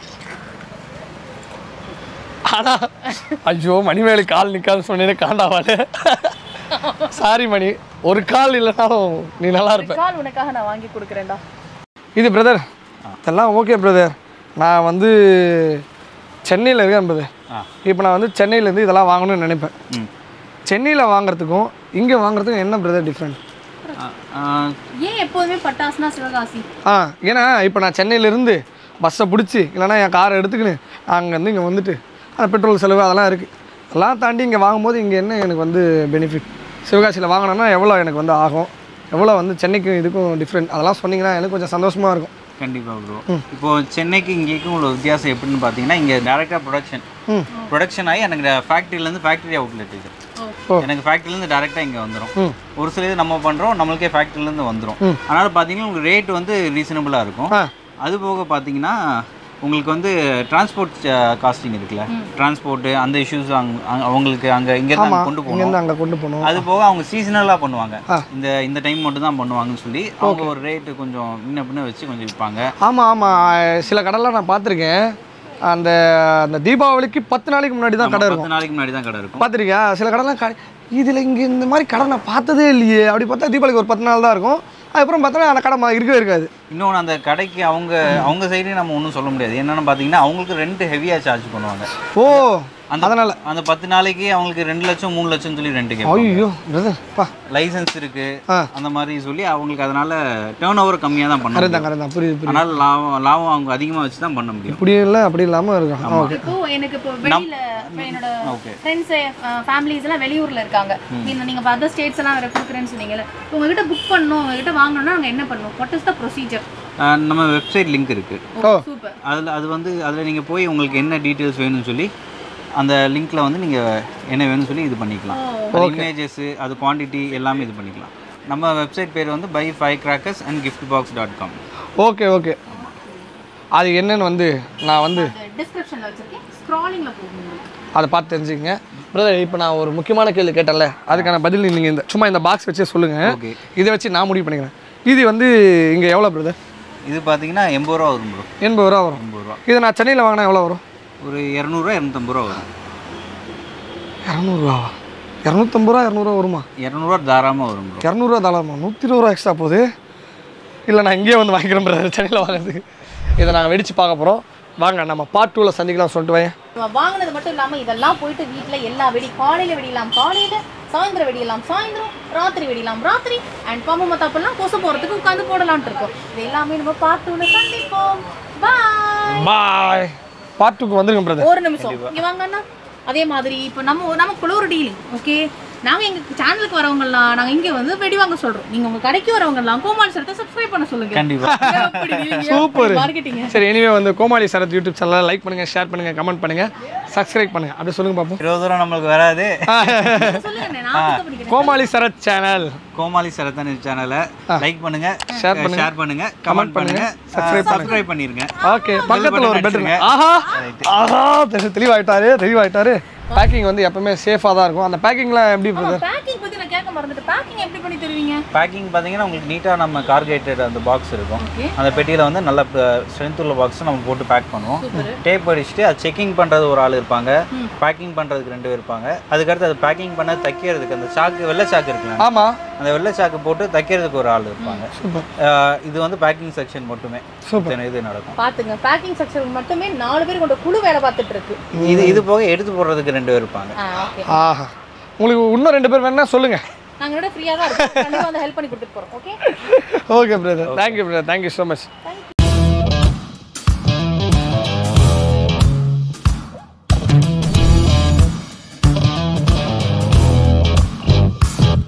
ஆனா ஐயோ மணிமேலு கால் நிற்காதுன்னு சொன்னேனே காண்டாவாடு சாரி மணி ஒரு கால் இல்லைனாலும் நீ நல்லா இருப்ப கால் உனக்காக நான் வாங்கி கொடுக்குறேன்டா இது பிரதர் இதெல்லாம் ஓகே பிரதர் நான் வந்து சென்னையில் இருக்கேன் பிரதர் ஆ. இப்போ நான் வந்து சென்னையிலேருந்து இதெல்லாம் வாங்கணும்னு நினைப்பேன் ம். சென்னையில் வாங்குறதுக்கும் இங்கே வாங்குறதுக்கும் என்ன பிரதர் டிஃப்ரெண்ட் ஏன் எப்போதுமே பட்டாசுனா சிவகாசி ஆ ஏன்னா இப்போ நான் சென்னையிலேருந்து பஸ்ஸை பிடிச்சி இல்லைன்னா என் காரை எடுத்துக்கின்னு அங்கேருந்து இங்கே வந்துட்டு அந்த பெட்ரோல் செலவு அதெல்லாம் இருக்குது அதெல்லாம் தாண்டி இங்கே வாங்கும்போது இங்கே என்ன எனக்கு வந்து பெனிஃபிட் சிவகாசியில் வாங்கினோன்னா எவ்வளோ எனக்கு வந்து ஆகும் எவ்வளோ வந்து சென்னைக்கும் இதுக்கும் டிஃப்ரெண்ட் அதெல்லாம் சொன்னீங்கன்னா எனக்கு கொஞ்சம் சந்தோஷமாக இருக்கும் கண்டிப்பா ப்ரோ இப்போ சென்னைக்கு இங்கேக்கும் உள்ள வித்தியாசம் எப்படின்னு பார்த்தீங்கன்னா இங்கே டேரெக்டாக ப்ரொடக்ஷன் ப்ரொடக்ஷன் ஆகி எனக்கு ஃபேக்ட்ரியிலேருந்து ஃபேக்ட்ரி அவுட்லெட் இது எனக்கு ஃபேக்ட்ரிலேருந்து டேரெக்டாக இங்கே வந்துடும் ஒரு சில இது நம்ம பண்ணுறோம் நம்மளுக்கே ஃபேக்ட்ரிலேருந்து வந்துடும் அதனால் பார்த்தீங்கன்னா உங்களுக்கு ரேட் வந்து ரீசனபுளாக இருக்கும் ஆ. அது போக பார்த்தீங்கன்னா உங்களுக்கு வந்து டிரான்ஸ்போர்ட் காஸ்டிங் இருக்குல்ல டிரான்ஸ்போர்ட்டு அந்த இஷ்யூஸ் அங்க அங்க- அவங்களுக்கு அங்கே இங்கேருந்து ஆமாம் அங்க கொண்டு போகணும் இங்கேருந்து அங்கே கொண்டு போகணும் அது போக அவங்க சீசனலாக பண்ணுவாங்க இந்த இந்த டைம் மட்டும் தான் பண்ணுவாங்கன்னு சொல்லி அவங்க ஒரு ரேட்டு கொஞ்சம் முன்ன பின்ன வச்சு கொஞ்சம் விற்பாங்க ஆமாம் ஆமாம் சில கடைலாம் நான் பார்த்துருக்கேன் அந்த அந்த தீபாவளிக்கு பத்து நாளைக்கு முன்னாடி தான் கடை இருக்கும் பத்து நாளைக்கு முன்னாடி தான் கடை இருக்கும் பார்த்துருக்கியா சில கடைலாம் கடை இதில் இங்கே இந்த மாதிரி கடை நான் பார்த்ததே இல்லையே அப்படி பார்த்தா தீபாவளிக்கு ஒரு பத்து நாள் தான் இருக்கும் அதுக்கப்புறம் பார்த்தோன்னா அந்த கடை மா- இருக்கவே இருக்காது இன்னொன்று அந்த கடைக்கு அவங்க அவங்க சைடையும் நம்ம ஒன்றும் சொல்ல முடியாது என்னன்னு பார்த்தீங்கன்னா அவங்களுக்கு ரெண்ட் ஹெவியாக சார்ஜ் பண்ணுவாங்க ஓ அந்த அதனால அந்த பத்து நாளைக்கு அவங்களுக்கு ரெண்டு லட்சம் மூணு லட்சம் சொல்லி ரெண்ட் கேட்பாங்க ஐயோ பிரதர் பா லைசன்ஸ் இருக்கு ஆ. அந்த மாதிரி சொல்லி அவங்களுக்கு அதனால டேர்ன் ஓவர் கம்மியாக தான் பண்ண கரெக்ட் தான் முடியும் கரெக்ட் தான் புரியுது புரியுது அதனால லாபம் லாபம் அவங்க அதிகமாக வச்சு தான் பண்ண முடியும் இப்படி இல்லை அப்படி இல்லாமல் இருக்கும் ஓகே இப்போ எனக்கு இப்போ வெளியில இப்போ என்னோட Okay. ஃப்ரெண்ட்ஸ் ஃபேமிலிஸ் எல்லாம் வெளியூர்ல இருக்காங்க நீங்க நீங்க அதர் ஸ்டேட்ஸ் எல்லாம் வேற கொடுக்குறேன்னு சொன்னீங்கல்ல இப்போ உங்ககிட்ட புக் பண்ணணும் உங்ககிட்ட வாங்கணும்னா நாங்க என்ன பண்ணுவோம் வாட் இஸ் த ப்ரொசீஜர் ஆஹ் நம்ம வெப்சைட் லிங்க் இருக்கு ஓ சூப்பர் அதில் அது வந்து அதில் நீங்கள் போய் உங்களுக்கு என்ன டீட்டெயில்ஸ் வேணும்னு சொல்லி அந்த லிங்க்ல வந்து நீங்கள் என்ன வேணும்னு சொல்லி இது பண்ணிக்கலாம் இமேஜஸ் அது குவாண்டிட்டி எல்லாமே இது பண்ணிக்கலாம் நம்ம வெப்சைட் பேர் வந்து by five crackers and gift box dot com okay okay அது என்னன்னு வந்து நான் வந்து டிஸ்கிரிப்ஷன்ல வச்சிருக்கேன் ஸ்க்ராலிங்ல போகும் அதை பார்த்து தெரிஞ்சுக்கங்க பிரதர் இப்போ நான் ஒரு முக்கியமான கேள்வி கேட்டேன்ல அதுக்கான பதில் நீங்கள் இந்த சும்மா இந்த பாக்ஸ் வச்சே சொல்லுங்கள் Okay. இதை வச்சு நான் முடிவு பண்ணிக்கிறேன் இது வந்து இங்கே எவ்வளோ பிரதர் இது பார்த்தீங்கன்னா எண்பது ரூபா வரும் ப்ரோ எண்பது ரூபா வரும் எண்பது ரூபா இதை நான் சென்னையில் வாங்கினா எவ்வளோ வரும் ஒரு இரநூறுவா இரநூத்தம்பது ரூபா வரும் இரநூறுவாவா இரநூத்தம்பது ரூபா இரநூறுவா வருமா இரநூறுவா தாராளமாக வரும் ப்ரோ இரநூறுவா தாளாமா நூற்றி இருபது ரூபா எக்ஸ்ட்ரா போகுது இல்லை நான் இங்கேயே வந்து வாங்கிக்கிறேன் பிரதர் சென்னையில் வாங்குறதுக்கு இதை நாங்கள் வெடிச்சு பார்க்க போகிறோம் வாங்க நம்ம பார்ட் டூவில் சந்திக்கலாம் சொல்லிட்டு வாங்க நம்ம வாங்கினது மட்டும் இல்லாம இதெல்லாம் போயிட்டு வீட்ல எல்லா வெடி காலையில வெடியலாம் காலையில சாயந்தரம் வெடியலாம் சாயந்தரம் ராத்திரி வெடியலாம் ராத்திரி அண்ட் பாம்பு மத்தாப்பெல்லாம் கொசு போறதுக்கு உட்காந்து போடலாம்னு இருக்கோம் இது எல்லாமே நம்ம பார்ட் டூல சந்திப்போம் பாய் பாய் பார்ட் டூக்கு வந்துருங்க பிரதர் ஒரு நிமிஷம் இங்க வாங்க அண்ணா அதே மாதிரி இப்போ நம்ம நமக்குள்ள ஒரு டீலிங் ஓகே நாங்க எங்க சேனலுக்கு வரவங்கலாம் நாங்க இங்க வந்து வெடி வாங்க சொல்றோம் நீங்க உங்க கடைக்கு வரவங்கலாம் கோமாளி சரத்தை சப்ஸ்கிரைப் பண்ண சொல்லுங்க கண்டிப்பா சூப்பர் மார்க்கெட்டிங் சரி எனிவே வந்து கோமாளி சரத் யூடியூப் சேனலை லைக் பண்ணுங்க ஷேர் பண்ணுங்க கமெண்ட் பண்ணுங்க சப்ஸ்கிரைப் பண்ணுங்க அப்படியே சொல்லுங்க பார்ப்போம் இருபது தூரம் நம்மளுக்கு வராது சொல்லுங்க நான் pick up பண்ணிக்கிறேன் கோமாளி சரத் சேனல் கோமாளி சரத்தன் சேனலை லைக் பண்ணுங்க Share பண்ணுங்க. ஷேர் பண்ணுங்க கமெண்ட் பண்ணுங்க subscribe பண்ணுங்க. சப்ஸ்கிரைப் பண்ணிருங்க ஓகே பக்கத்தில் ஒரு பெட் அடிச்சிருங்க. ஆஹா ஆஹா தெளி- தெளிவாயிட்டாரு தெளிவாயிட்டாரு பேக்கிங் வந்து எப்பவுமே சேஃபாக தான் இருக்கும் அந்த பேக்கிங்லாம் எப்படி பிரதர் பேக்கிங் பத்தி நான் கேட்க மறந்துட்டு பேக்கிங் எப்படி பண்ணி தருவீங்க பேக்கிங் பார்த்தீங்கன்னா உங்களுக்கு நீட்டாக நம்ம கார்கேட்டட் அந்த பாக்ஸ் இருக்கும் அந்த பெட்டியில் வந்து நல்ல ஸ்ட்ரென்த் உள்ள பாக்ஸ் நம்ம போட்டு பேக் பண்ணுவோம் டேப் அடிச்சுட்டு அது செக்கிங் பண்ணுறது ஒரு ஆள் இருப்பாங்க பேக்கிங் பண்ணுறதுக்கு ரெண்டு பேர் இருப்பாங்க அதுக்கடுத்து அது பேக்கிங் பண்ண தைக்கிறதுக்கு அந்த சாக்கு வெள்ளை சாக்கு இருக்குல்ல ஆமாம் அந்த வெள்ளை சாக்கு போட்டு தைக்கிறதுக்கு ஒரு ஆள் இருப்பாங்க அஹ் இது வந்து பேக்கிங் செக்ஷன் மட்டுமே இத்தனை இது நடக்கும் பாத்துங்க பேக்கிங் செக்ஷன் மட்டுமே நாலு பேர் கொண்ட குழு வேலை பார்த்துட்டு இருக்கு இது இது போக எடுத்து போடுறதுக்கு ரெண்டு பேர் இருப்பாங்க ஓகே ஆஹா உங்களுக்கு இன்னும் ரெண்டு பேர் வேணா சொல்லுங்க நாங்களோட ஃப்ரீயா தான் இருக்கோம் கண்டிப்பா வந்து ஹெல்ப் பண்ணி கொடுத்துட்டு போறோம் okay okay brother thank you brother thank you so much thank you